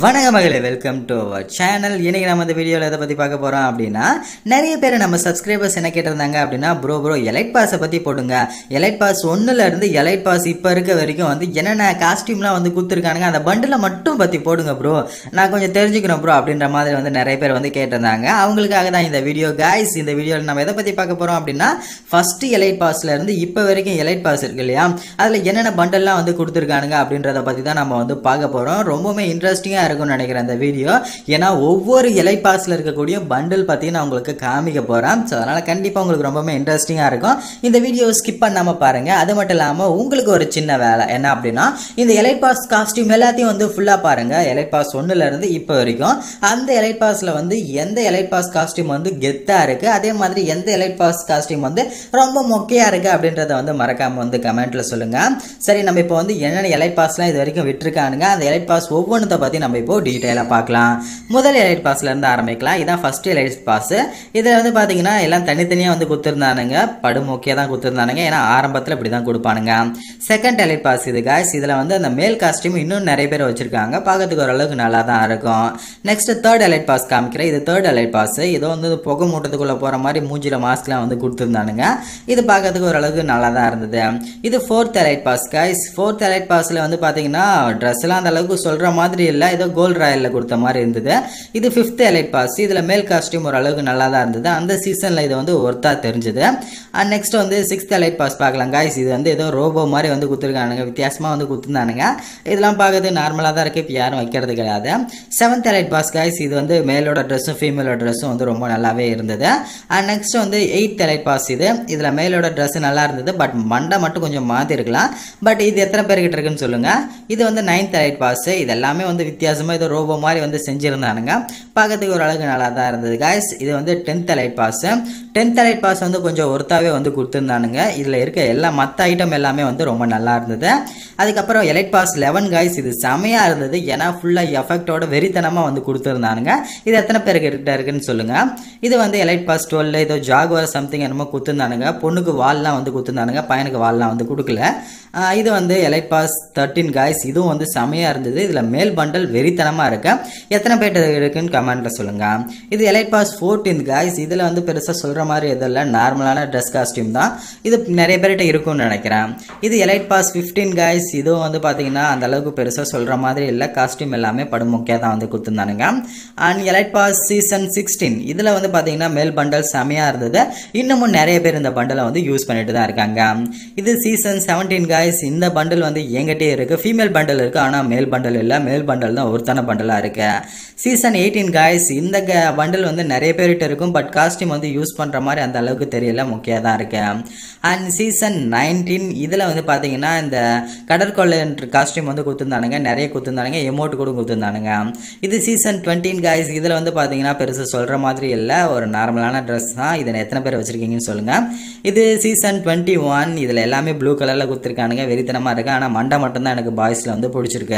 வணக்க மகளே welcome to our channel இன்னைக்கு நம்ம இந்த வீடியோவில் எதை பற்றி பார்க்க போகிறோம் அப்படின்னா நிறைய பேர் நம்ம சப்ஸ்கிரைபர்ஸ் என்ன கேட்டிருந்தாங்க அப்படின்னா ப்ரோ ப்ரோ எலைட் பாஸை பற்றி போடுங்க எலைட் பாஸ் ஒன்றுல இருந்து எலைட் பாஸ் இப்போ இருக்க வரைக்கும் வந்து என்னென்ன காஸ்டியூம்லாம் வந்து கொடுத்துருக்கானுங்க அந்த பண்டில் மட்டும் பற்றி போடுங்க ப்ரோ நான் கொஞ்சம் தெரிஞ்சுக்கணும் ப்ரோ அப்படின்ற மாதிரி வந்து நிறைய பேர் வந்து கேட்டிருந்தாங்க அவங்களுக்காக தான் இந்த வீடியோ காய்ஸ் இந்த வீடியோவில் நம்ம எதை பற்றி பார்க்க போகிறோம் அப்படின்னா ஃபஸ்ட்டு எலைட் பாஸ்ல இருந்து இப்போ வரைக்கும் எலைட் பாஸ் இருக்கு இல்லையா அதில் என்னென்ன பண்டல்லாம் வந்து கொடுத்துருக்கானுங்க அப்படின்றத பற்றி தான் நம்ம வந்து பார்க்க போகிறோம் ரொம்பவுமே இன்ட்ரெஸ்டிங்காக இருக்கும்னு நினைக்கிறேன் இந்த வீடியோ ஏன்னா ஒவ்வொரு எலைட் பாஸில் இருக்கக்கூடிய பண்டில் பற்றி நான் உங்களுக்கு காமிக்க போகிறேன் ஸோ அதனால் கண்டிப்பாக உங்களுக்கு ரொம்பவுமே இன்ட்ரெஸ்டிங்காக இருக்கும் இந்த வீடியோ ஸ்கிப் பண்ணாமல் பாருங்கள் அது மட்டும் இல்லாமல் உங்களுக்கு ஒரு சின்ன வேலை என்ன அப்படின்னா இந்த எலைட் பாஸ் காஸ்டியூம் எல்லாத்தையும் வந்து ஃபுல்லாக பாருங்கள் எலைட் பாஸ் ஒன்றுலேருந்து இப்போ வரைக்கும் அந்த எலைட் பாஸில் வந்து எந்த எலைட் பாஸ் காஸ்டியூம் வந்து கெத்தாக இருக்குது அதே மாதிரி எந்த எலைட் பாஸ் காஸ்டியூம் வந்து ரொம்ப மொக்கையாக இருக்குது அப்படின்றத வந்து மறக்காமல் வந்து கமெண்ட்டில் சொல்லுங்கள் சரி நம்ம இப்போ வந்து என்னென்ன எலைட் பாஸ்லாம் இது வரைக்கும் விட்டுருக்கானுங்க அந்த எலைட் பாஸ் ஒவ்வொன்றத்தை பற்றி நம்ம இப்போ டீட்டெயிலாக பார்க்கலாம் முதல் எலைட் பாஸ்லேருந்து ஆரம்பிக்கலாம் இதான் ஃபஸ்ட் எலைட் பாஸ் இதில் வந்து பார்த்தீங்கன்னா எல்லாம் தனித்தனியாக வந்து கொடுத்துருந்தானுங்க படு மொக்கையாக தான் கொடுத்துருந்தானுங்க ஏன்னா ஆரம்பத்தில் இப்படி தான் கொடுப்பானுங்க செகண்ட் எலைட் பாஸ் இது காய்ஸ் இதில் வந்து அந்த மேல் காஸ்டியூம் இன்னும் நிறைய பேர் வச்சுருக்காங்க பார்க்கறதுக்கு ஓரளவுக்கு நல்லா தான் இருக்கும் நெக்ஸ்ட் தேர்ட் எலைட் பாஸ் காமிக்கிறேன் இது தேர்ட் எலைட் பாஸ் இதோ வந்து புகை மூட்டத்துக்குள்ளே போகிற மாதிரி மூஞ்சில மாஸ்க்லாம் வந்து கொடுத்துருந்தானுங்க இது பார்க்கறதுக்கு ஓரளவுக்கு நல்லா தான் இருந்தது இது fourth elite pass guys fourth elite பாஸில் வந்து பார்த்தீங்கன்னா ட்ரெஸ்லாம் அந்த அளவுக்கு சொல்கிற மாதிரி இல்லை ஏதோ கோல்ட் ராயலில் கொடுத்த மாதிரி இருந்தது இது ஃபிஃப்த் எலைட் பாஸ் இதில் மேல் காஸ்டியூம் ஓரளவுக்கு நல்லா தான் இருந்தது அந்த சீசனில் இது வந்து ஒர்த்தாக தெரிஞ்சுது அண்ட் நெக்ஸ்ட் வந்து சிக்ஸ்த் எலைட் பாஸ் பார்க்கலாம் காய்ஸ் இது வந்து ஏதோ ரோபோ மாதிரி வந்து கொடுத்துருக்கானுங்க வித்தியாசமாக வந்து கொடுத்துருந்தானுங்க இதெல்லாம் பார்க்கறது நார்மலாக தான் இருக்குது இப்போ யாரும் வைக்கிறது கிடையாது செவன்த் எலைட் பாஸ் காய்ஸ் இது வந்து மேலோட ட்ரெஸ்ஸும் ஃபீமேலோட ட்ரெஸ்ஸும் வந்து ரொம்ப நல்லாவே இருந்தது அண்ட் நெக்ஸ்ட் வந்து எயித் எலைட் பாஸ் இது இதில் மேலோட ட்ரெஸ் நல்லா இருந்தது பட் மண்டை மட்டும் கொஞ்சம் மாற்றிருக்கலாம் பட் இது எத்தனை பேர்கிட்ட இருக்குன்னு சொல்லுங்கள் இது வந்து நைன்த் எலைட் பாஸ் இது எல்லாமே வந்து வித்தியாசமாக ஏதோ ரோபோ மாதிரி வந்து செஞ்சுருந்தானுங்க பார்க்கறதுக்கு ஓரளவுக்கு நல்லா தான் இருந்தது காய்ஸ் இது வந்து tenth elite pass tenth elite pass வந்து கொஞ்சம் ஒருத்தாவே வந்து கொடுத்துருந்தானுங்க இதில் இருக்க எல்லா மற்ற ஐட்டம் எல்லாமே வந்து ரொம்ப நல்லா இருந்தது அதுக்கப்புறம் எலைட் பாஸ் லெவன் காய்ஸ் இது செமையாக இருந்தது ஏன்னா ஃபுல்லாக எஃபெக்டோட வெறித்தனமாக வந்து கொடுத்துருந்தானுங்க இது எத்தனை பேருக்கு கிட்ட இருக்குன்னு சொல்லுங்கள் இது வந்து எலைட் பாஸ் டுவெல் ஏதோ ஜாகுவர் சம்திங் என்னமோ கொடுத்துருந்தானுங்க பொண்ணுக்கு வால்லாம் வந்து கொடுத்துருந்தானுங்க பையனுக்கு வால்லாம் வந்து கொடுக்கல ஆஹ் இது வந்து எலைட் பாஸ் தேர்ட்டின் காய்ஸ் இதுவும் வந்து செமையாக இருந்தது இதில் மேல் பண்டல் வெறித்தனமாக இருக்கு எத்தனை பேர் இருக்குன்னு கமெண்ட்டில் சொல்லுங்கள் இது எலைட் பாஸ் ஃபோர்டீன் காய்ஸ் இதில் வந்து பெருசாக சொல்கிற மாதிரி எதுவும் இல்லை நார்மலான ட்ரெஸ் காஸ்டியூம் தான் இது நிறைய பேர்கிட்ட இருக்கும்னு நினைக்கிறேன் இது எலைட் பாஸ் ஃபிஃப்டீன் காய்ஸ் இதுவும் வந்து பார்த்தீங்கன்னா அந்த அளவுக்கு பெருசாக சொல்கிற மாதிரி இல்லை காஸ்டியூம் எல்லாமே படுமுக்கியாக தான் வந்து கொடுத்துருந்தானுங்க and elite pass season sixteen இதில் வந்து பார்த்தீங்கன்னா மேல் பண்டல் செமையாக இருந்தது இன்னமும் நிறைய பேர் இந்த பண்டலை வந்து யூஸ் பண்ணிட்டு தான் இருக்காங்க இது சீசன் செவன்டீன் காய்ஸ் இந்த பண்டல் வந்து எங்கிட்டே இருக்குது ஃபீமேல் பண்டல் இருக்குது ஆனால் மேல் பண்டல் இல்லை மேல் பண்டல் தான் ஒருத்தான பண்டலாக இருக்கு சீசன் எயிட்டீன் காய்ஸ் இந்த பண்டல் வந்து நிறைய பேர்கிட்ட இருக்கும் பட் காஸ்டியூம் வந்து யூஸ் பண்ணுற மாதிரி அந்த அளவுக்கு தெரியல முக்கியம் தான் இருக்கு அண்ட் சீசன் நைன்டீன் இதில் வந்து பார்த்தீங்கன்னா இந்த கடற்கொள்ளை காஸ்டியூம் வந்து கொடுத்துருந்தானுங்க நிறைய கொடுத்துருந்தானுங்க எமௌண்ட் கூட கொடுத்துருந்தானுங்க இது சீசன் டுவெண்ட்டின் காய்ஸ் இதில் வந்து பார்த்தீங்கன்னா பெருசாக சொல்கிற மாதிரி இல்லை ஒரு நார்மலான ட்ரெஸ் தான் இதை எத்தனை பேர் வச்சுருக்கீங்கன்னு சொல்லுங்கள் இது சீசன் டுவெண்ட்டி ஒன் இதில் எல்லாமே ப்ளூ கலரில் கொடுத்துருக்கானுங்க வெறித்தனமாக இருக்குது ஆனால் மண்டை மட்டும்தான் எனக்கு பாய்ஸில் வந்து பிடிச்சிருக்கு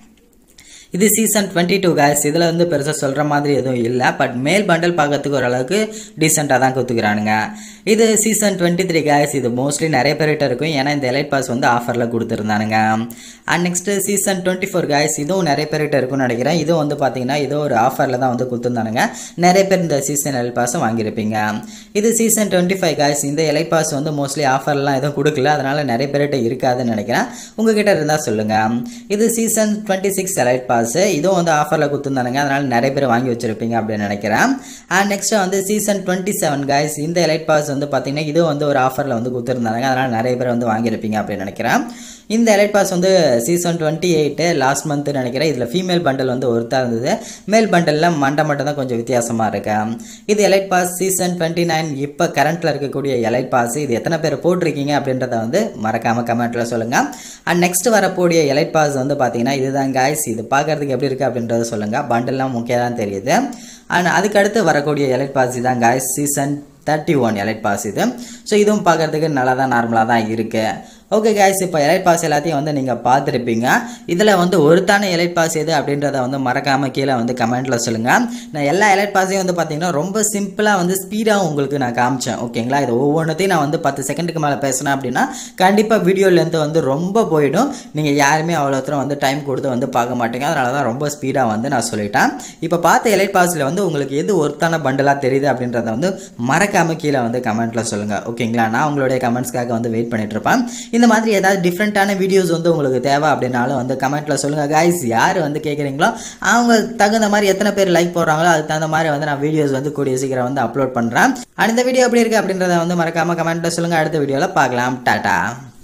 இது சீசன் டுவெண்ட்டி டூ கேஸ் இதில் வந்து பெருசாக சொல்கிற மாதிரி எதுவும் இல்லை பட் மேல் பண்டல் பார்க்கறதுக்கு ஓரளவுக்கு டீசெண்டாக தான் கொடுத்துக்கிறானுங்க இது சீசன் டுவெண்ட்டி த்ரீ கேஸ் இது மோஸ்ட்லி நிறைய பேர்கிட்ட இருக்கும் ஏன்னா இந்த எலைட் பாஸ் வந்து ஆஃபரில் கொடுத்துருந்தானுங்க and next season twenty four guys இதுவும் நிறைய பேர்கிட்ட இருக்கும்னு நினைக்கிறேன் இதுவும் வந்து பார்த்தீங்கன்னா இதோ ஒரு ஆஃபரில் தான் வந்து கொடுத்துருந்தானுங்க நிறைய பேர் இந்த சீசன் எலைட் பாஸும் வாங்கியிருப்பீங்க இது சீசன் டுவெண்ட்டி ஃபைவ் கேஸ் இந்த எலைட் பாஸ் வந்து மோஸ்ட்லி ஆஃபர்லாம் எதுவும் கொடுக்கல அதனால் நிறைய பேர்கிட்ட இருக்காதுன்னு நினைக்கிறேன் உங்ககிட்ட இருந்தால் சொல்லுங்கள் இது season twenty six elite pass இதுவும் வந்து ஆஃபரில் கொடுத்துருந்தானுங்க அதனால் நிறைய பேர் வாங்கி வச்சிருப்பீங்க அப்படின்னு நினைக்கிறேன் அண்ட் நெக்ஸ்ட் வந்து சீசன் டுவெண்ட்டி செவன் கைஸ் இந்த எலைட் பாஸ் வந்து பார்த்தீங்கன்னா இதுவும் வந்து ஒரு ஆஃபரில் வந்து கொடுத்துருந்தாங்க அதனால் நிறைய பேர் வந்து வாங்கியிருப்பீங்க அப்படின்னு நினைக்கிறேன் இந்த எலைட் பாஸ் வந்து season twenty eight last month நினைக்கிறேன் இதில் ஃபீமேல் பண்டல் வந்து ஒருத்தா இருந்தது மேல் பண்டலில் மண்டை மட்டும் தான் கொஞ்சம் வித்தியாசமாக இருக்கு இது elite pass season twenty nine இப்போ கரண்ட்டில் இருக்கக்கூடிய எலைட் பாஸ் இது எத்தனை பேர் போட்டிருக்கீங்க அப்படின்றத வந்து மறக்காமல் கமெண்ட்டில் சொல்லுங்கள் அண்ட் நெக்ஸ்ட் வரக்கூடிய எலைட் பாஸ் வந்து பார்த்தீங்கன்னா இதுதான் காய்ஸ் இது பார்க்கறதுக்கு எப்படி இருக்குது அப்படின்றத சொல்லுங்கள் பண்டல்லாம் முக்கியம் தான் தெரியுது அண்ட் அதுக்கடுத்து வரக்கூடிய எலைட் பாஸ் தான் guys season thirty one elite pass இது ஸோ இதுவும் பார்க்கறதுக்கு நல்லா தான் நார்மலாக தான் இருக்குது ஓகே guys இப்போ எலைட் பாஸ் எல்லாத்தையும் வந்து நீங்கள் பார்த்துருப்பீங்க இதில் வந்து ஒருத்தான எலைட் பாஸ் எது அப்படின்றத வந்து மறக்காமல் கீழே வந்து கமெண்ட்டில் சொல்லுங்கள் நான் எல்லா எலைட் பாஸையும் வந்து பார்த்தீங்கன்னா ரொம்ப சிம்பிளாக வந்து ஸ்பீடாக உங்களுக்கு நான் காமிச்சேன் ஓகேங்களா இது ஒவ்வொன்றத்தையும் நான் வந்து பத்து செகண்டுக்கு மேலே பேசினேன் அப்படின்னா கண்டிப்பாக வீடியோ லென்த் வந்து ரொம்ப போயிடும் நீங்கள் யாருமே அவ்வளோ தூரம் வந்து டைம் கொடுத்து வந்து பார்க்க மாட்டீங்க அதனால தான் ரொம்ப ஸ்பீடாக வந்து நான் சொல்லிட்டேன் இப்போ பார்த்த எலைட் பாஸில் வந்து உங்களுக்கு எது ஒருத்தான பண்டலாக தெரியுது அப்படின்றத வந்து மறக்காமல் கீழே வந்து கமெண்ட்டில் சொல்லுங்கள் ஓகேங்களா நான் உங்களுடைய கமெண்ட்ஸ்க்காக வந்து வெயிட் பண்ணிட்டு இருப்பேன் இந்த மாதிரி ஏதாவது டிஃப்ரெண்ட்டான வீடியோஸ் வந்து உங்களுக்கு தேவை அப்படின்னாலும் வந்து கமெண்ட்டில் சொல்லுங்கள் guys யார் வந்து கேட்குறீங்களோ அவங்க தகுந்த மாதிரி எத்தனை பேர் லைக் போடுறாங்களோ அதுக்கு தகுந்த மாதிரி வந்து நான் வீடியோஸ் வந்து கூடிய சீக்கிரம் வந்து அப்லோட் பண்ணுறேன் அந்த வீடியோ எப்படி இருக்குது அப்படின்றத வந்து மறக்காமல் கமெண்ட்டில் சொல்லுங்கள் அடுத்த வீடியோவில் பார்க்கலாம் டாட்டா